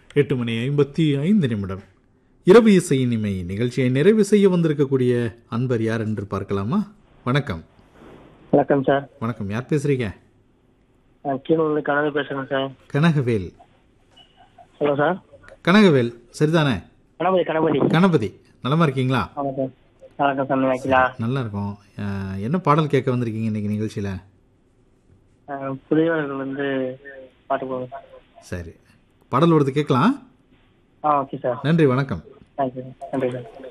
எட்டு மணி ஐம்பத்தி ஐந்து நிமிடம் இரவு இசை இனிமை நிகழ்ச்சியை நிறைவு செய்ய வந்திருக்கக்கூடிய அன்பர் யார் என்று பார்க்கலாமா வணக்கம் வணக்கம் சார் வணக்கம் யார் பேசுறீங்க நான் கீழூர்ல கனவு பேசுறேன் sir Kanagavel hello sir Kanagavel சரிதானே கணபதி கணபதி கணபதி நலமா இருக்கீங்களா வணக்கம் வணக்கம் சார் நல்லா இருக்கீங்களா நல்லா இருக்கும் அஹ், என்ன பாடல் கேட்க வந்திருக்கீங்க இன்னைக்கு நிகழ்ச்சியில் அஹ், புதியவர்கள் வந்து பாட்டு போடுங்க சரி பாடல் வருது கேட்கலாம் ஆ ஓகே சார் நன்றி வணக்கம் தேங்க்யூ நன்றி சார்